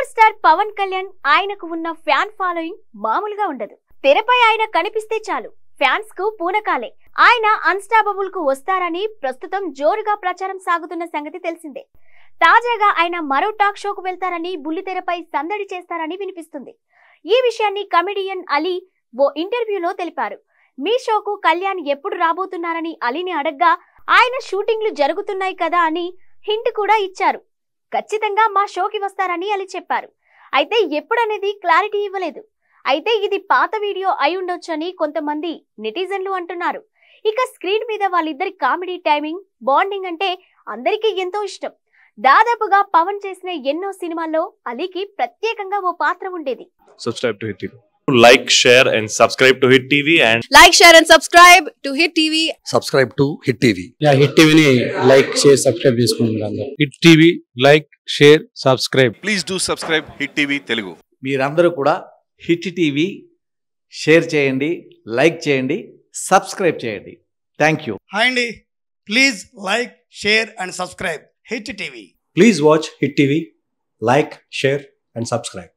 Power star Pawan Kalyan ఆయనకు ఉన్న fan following మామూలుగా ఉండదు తెరపై ఆయన కనిపిస్తే చాలు ఫ్యాన్స్ కు పూనకాలే ఆయన అన్స్టాపబుల్ కు వస్తారని ప్రస్తుతం జోరుగా ప్రచారం సాగుతున్న సంగతి తెలిసిందే తాజాగా ఆయన మరో టాక్ షోకు వెళ్తారని బుల్లితెరపై సందడి చేస్తారని వినిపిస్తుంది ఈ విషయాన్ని కమెడియన్ అలీ ఓ ఇంటర్వ్యూలో తెలిపారు మీ షోకు కళ్యాణ్ ఎప్పుడు రాబోతున్నారని అలీని అడగ్గా ఆయన షూటింగ్లు జరుగుతున్నాయి కదా అని హింట్ కూడా ఇచ్చారు ఖచ్చితంగా మా షోకి వస్తారని అలీ చెప్పారు అయితే ఎప్పుడనేది క్లారిటీ ఇవ్వలేదు అయితే ఇది పాత వీడియో అయి ఉండొచ్చని కొంతమంది నెటిజన్లు అంటున్నారు ఇక స్క్రీన్ మీద వాళ్ళిద్దరి కామెడీ టైమింగ్ బాండింగ్ అంటే అందరికీ ఎంతో ఇష్టం దాదాపుగా పవన్ చేసిన ఎన్నో సినిమాల్లో అలీకి ప్రత్యేకంగా ఓ పాత్ర ఉండేది subscribe to Hit TV. Like, share, and subscribe to Hit TV and Like, share, and subscribe to Hit TV. subscribe to Hit TV. యా హిట్ టీవీని లైక్ షేర్ సబ్స్క్రైబ్ చేసుకోండి అందరూ hit TV like share subscribe please do subscribe hit TV Telugu మీరందరూ కూడా hit TV share చేయండి like చేయండి subscribe చేయండి thank you hi అండి please like share and subscribe hit TV Please watch Hit TV, like, share, and subscribe.